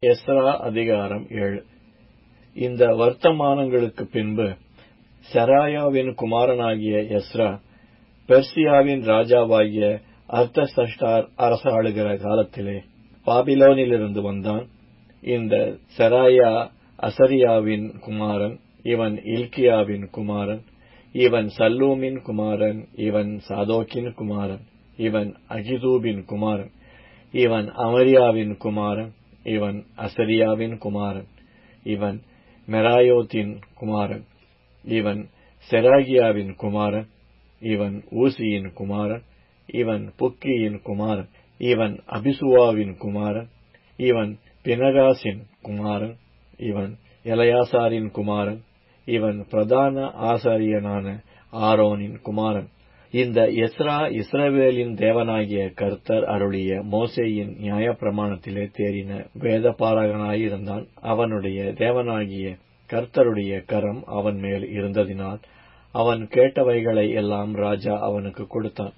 Ezra அதிகாரம் ஏழு இந்த வர்த்தமானங்களுக்குப் பின்பு செராயாவின் குமாரனாகிய எஸ்ரா பெர்சியாவின் ராஜாவாகிய அர்தசஷ்டார் அரசாளுகிற காலத்திலே பாபிலோனிலிருந்து வந்தான் இந்த செராயா அசரியாவின் குமாரன் இவன் இல்கியாவின் குமாரன் இவன் சல்லூமின் குமாரன் இவன் சாதோக்கின் குமாரன் இவன் அகிதூபின் குமாரன் இவன் அமரியாவின் குமாரன் இவன் அசரியாவின் குமாரன் இவன் மெராயோத்தின் குமாரன் இவன் செராகியாவின் குமாரன் இவன் ஊசியின் குமாரன் இவன் புக்கியின் குமாரன் இவன் அபிசுவாவின் குமாரன் இவன் பினகாசின் குமாரன் இவன் எலையாசாரின் குமாரன் இவன் பிரதான ஆசாரியனான ஆரோனின் குமாரன் இந்த எஸ்ரா இஸ்ரவேலின் தேவனாகிய கர்த்தர் அருளிய மோசேயின் நியாயப்பிரமாணத்திலே தேறின வேத பாரகனாயிருந்தான் அவனுடைய தேவனாகிய கர்த்தருடைய கரம் அவன் மேல் இருந்ததினால் அவன் கேட்டவைகளை எல்லாம் ராஜா அவனுக்கு கொடுத்தான்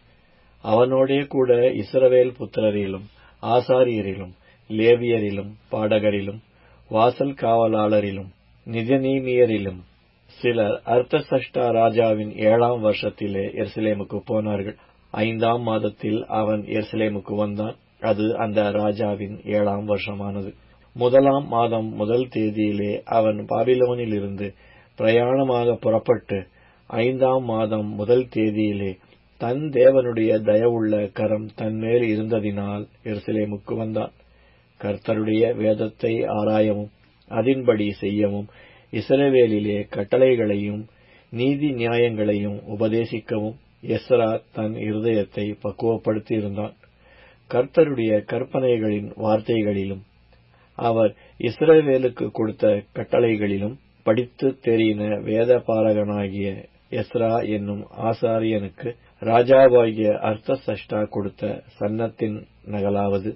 அவனோடே கூட இஸ்ரவேல் புத்திரரிலும் ஆசாரியரிலும் லேவியரிலும் பாடகரிலும் வாசல் காவலாளரிலும் நிஜநீமியரிலும் சிலர் அர்த்தசஷ்டா ராஜாவின் ஏழாம் வருஷத்திலே எருசலேமுக்கு போனார்கள் ஐந்தாம் மாதத்தில் அவன் எருசலேமுக்கு வந்தான் அது அந்த ராஜாவின் ஏழாம் வருஷமானது முதலாம் மாதம் முதல் தேதியிலே அவன் பாபிலோனிலிருந்து பிரயாணமாக புறப்பட்டு ஐந்தாம் மாதம் முதல் தேதியிலே தன் தேவனுடைய தயவுள்ள கரம் தன்மேல் இருந்ததினால் எருசலேமுக்கு வந்தான் கர்த்தருடைய வேதத்தை ஆராயவும் அதின்படி செய்யவும் இஸ்ரவேலிலே கட்டளைகளையும் நீதி நியாயங்களையும் உபதேசிக்கவும் எஸ்ரா தன் இருதயத்தை பக்குவப்படுத்தியிருந்தான் கர்த்தருடைய கற்பனைகளின் வார்த்தைகளிலும் அவர் இஸ்ரவேலுக்கு கொடுத்த கட்டளைகளிலும் படித்து தெரியின வேத பாரகனாகிய எஸ்ரா என்னும் ஆசாரியனுக்கு ராஜாவாகிய அர்த்தசஷ்டா கொடுத்த சன்னத்தின் நகலாவது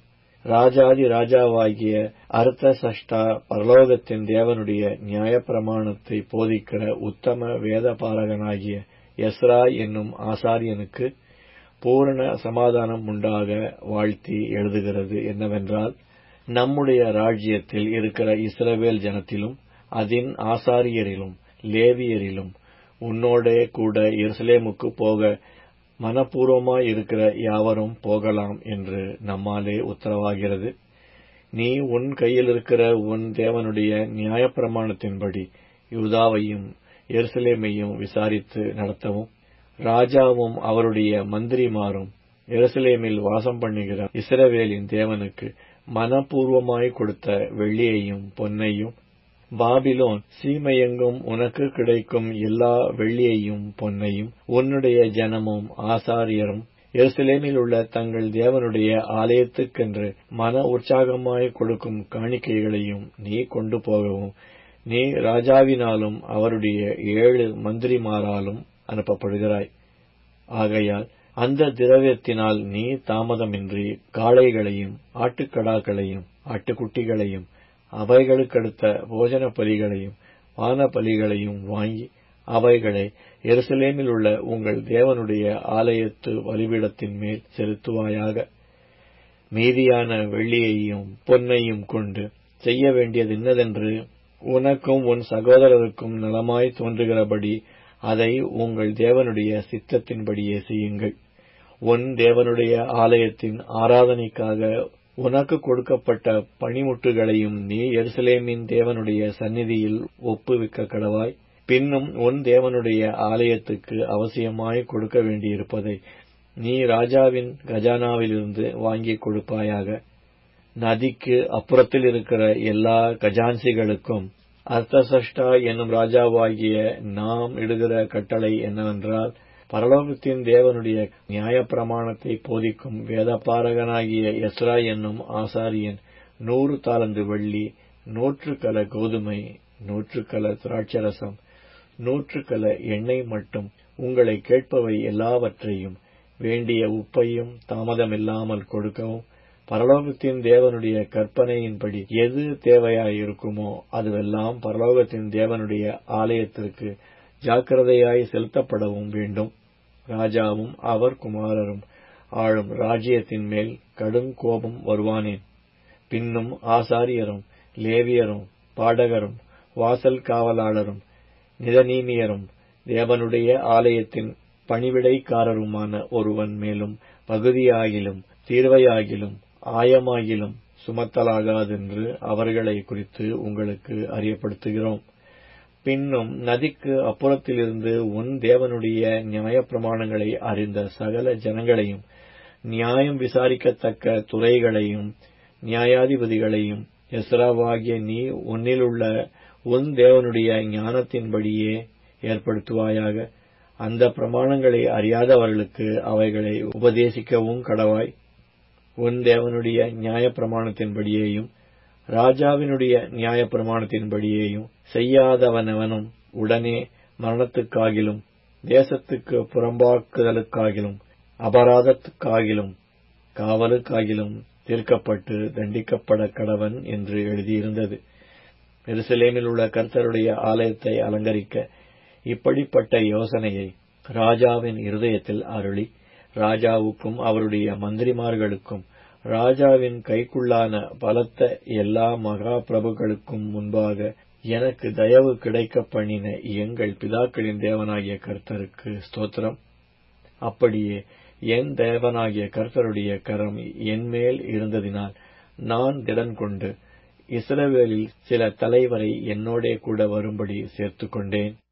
ராஜாதி ராஜாவாகிய அர்த்த சஷ்டா பரலோகத்தின் தேவனுடைய நியாயப்பிரமாணத்தை போதிக்கிற உத்தம வேத பாரகனாகிய எஸ்ரா என்னும் ஆசாரியனுக்கு பூரண சமாதானம் உண்டாக வாழ்த்தி எழுதுகிறது என்னவென்றால் நம்முடைய ராஜ்யத்தில் இருக்கிற இஸ்ரவேல் ஜனத்திலும் அதன் ஆசாரியரிலும் லேவியரிலும் உன்னோடே கூட எருசலேமுக்கு போக மனப்பூர்வமாய் இருக்கிற யாவரும் போகலாம் என்று நம்மாலே உத்தரவாகிறது நீ உன் கையில் இருக்கிற உன் தேவனுடைய நியாயப்பிரமாணத்தின்படி யூதாவையும் எருசலேமையும் விசாரித்து நடத்தவும் ராஜாவும் அவருடைய மந்திரிமாரும் எருசலேமில் வாசம் பண்ணுகிற இஸ்ரவேலின் தேவனுக்கு மனப்பூர்வமாய் கொடுத்த வெள்ளியையும் பொன்னையும் பாபிலோன் சீமையெங்கும் உனக்கு கிடைக்கும் எல்லா வெள்ளியையும் பொன்னையும் உன்னுடைய ஜனமும் ஆசாரியரும் எருசலேமில் உள்ள தங்கள் தேவனுடைய ஆலயத்துக்கென்று மன உற்சாகமாய் கொடுக்கும் காணிக்கைகளையும் நீ கொண்டு போகவும் நீ ராஜாவினாலும் அவருடைய ஏழு மந்திரிமாராலும் அனுப்பப்படுகிறாய் ஆகையால் அந்த திரவியத்தினால் நீ தாமதமின்றி காளைகளையும் ஆட்டுக்கடாக்களையும் ஆட்டுக்குட்டிகளையும் அவைகளுக்கடுத்த போஜன பலிகளையும் வான பலிகளையும் வாங்கி அவைகளை எருசலேமில் உள்ள உங்கள் தேவனுடைய ஆலயத்து வழிபீடத்தின் மேல் செலுத்துவாயாக மீதியான வெள்ளியையும் பொன்னையும் கொண்டு செய்ய வேண்டியது என்னதென்று உனக்கும் உன் சகோதரருக்கும் நலமாய் தோன்றுகிறபடி அதை உங்கள் தேவனுடைய சித்தத்தின்படியே செய்யுங்கள் உன் தேவனுடைய ஆலயத்தின் ஆராதனைக்காக உனக்கு கொடுக்கப்பட்ட பணிமுட்டுகளையும் நீ எருசலேமின் தேவனுடைய சந்நிதியில் ஒப்புவிக்க கடவாய் பின்னும் உன் தேவனுடைய ஆலயத்துக்கு அவசியமாய் கொடுக்க வேண்டியிருப்பதை நீ ராஜாவின் கஜானாவிலிருந்து வாங்கி கொடுப்பாயாக நதிக்கு அப்புறத்தில் இருக்கிற எல்லா கஜான்சிகளுக்கும் அர்த்தசஷ்டா என்னும் ராஜாவாகிய நாம் இடுகிற கட்டளை என்னவென்றால் பரலோகத்தின் தேவனுடைய நியாயப்பிரமாணத்தை போதிக்கும் வேதபாரகனாகிய எஸ்ரா என்னும் ஆசாரியன் நூறு தாளந்து வெள்ளி நூற்று கல கோதுமை நூற்று கல திராட்சரசம் நூற்று கல எண்ணெய் மட்டும் உங்களை கேட்பவை எல்லாவற்றையும் வேண்டிய உப்பையும் தாமதமில்லாமல் கொடுக்கவும் பரலோகத்தின் தேவனுடைய கற்பனையின்படி எது தேவையாயிருக்குமோ அதுவெல்லாம் பரலோகத்தின் தேவனுடைய ஆலயத்திற்கு ஜாக்கிரதையாய் செலுத்தப்படவும் வேண்டும் ராஜாவும் அவர் குமாரரும் ஆளும் ராஜ்யத்தின் மேல் கடும் கோபம் வருவானேன் பின்னும் ஆசாரியரும் லேவியரும் பாடகரும் வாசல் காவலாளரும் நிதனீமியரும் தேவனுடைய ஆலயத்தின் பணிவிடைக்காரருமான ஒருவன் மேலும் பகுதியாகிலும் தீர்வையாகிலும் ஆயமாகிலும் சுமத்தலாகாதென்று அவர்களை குறித்து உங்களுக்கு அறியப்படுத்துகிறோம் பின்னும் நதிக்கு அப்புறத்திலிருந்து உன் தேவனுடைய நியாயப்பிரமாணங்களை அறிந்த சகல ஜனங்களையும் நியாயம் விசாரிக்கத்தக்க துறைகளையும் நியாயாதிபதிகளையும் எஸ்ராவாகிய நீ உன்னிலுள்ள உன் தேவனுடைய ஞானத்தின்படியே ஏற்படுத்துவாயாக அந்த பிரமாணங்களை அறியாதவர்களுக்கு அவைகளை உபதேசிக்கவும் கடவாய் உன் தேவனுடைய நியாயப்பிரமாணத்தின்படியேயும் ராஜாவினுடைய நியாயப்பிரமாணத்தின்படியேயும் செய்யாதவனவனும் உடனே மரணத்துக்காகிலும் தேசத்துக்கு புறம்பாக்குதலுக்காகிலும் அபராதத்துக்காகிலும் காவலுக்காகிலும் தீர்க்கப்பட்டு தண்டிக்கப்பட கடவன் என்று எழுதியிருந்தது எருசலேமில் உள்ள கர்த்தருடைய ஆலயத்தை அலங்கரிக்க இப்படிப்பட்ட யோசனையை ராஜாவின் இருதயத்தில் அருளி ராஜாவுக்கும் அவருடைய மந்திரிமார்களுக்கும் ராஜாவின் கைக்குள்ளான பலத்த எல்லா மகா பிரபுக்களுக்கும் முன்பாக எனக்கு தயவு கிடைக்க பண்ணின எங்கள் பிதாக்களின் தேவனாகிய கர்த்தருக்கு ஸ்தோத்திரம் அப்படியே என் தேவனாகிய கர்த்தருடைய கரம் என்மேல் இருந்ததினால் நான் திடன் கொண்டு இஸ்ரவேலில் சில தலைவரை என்னோடே கூட வரும்படி சேர்த்துக் கொண்டேன்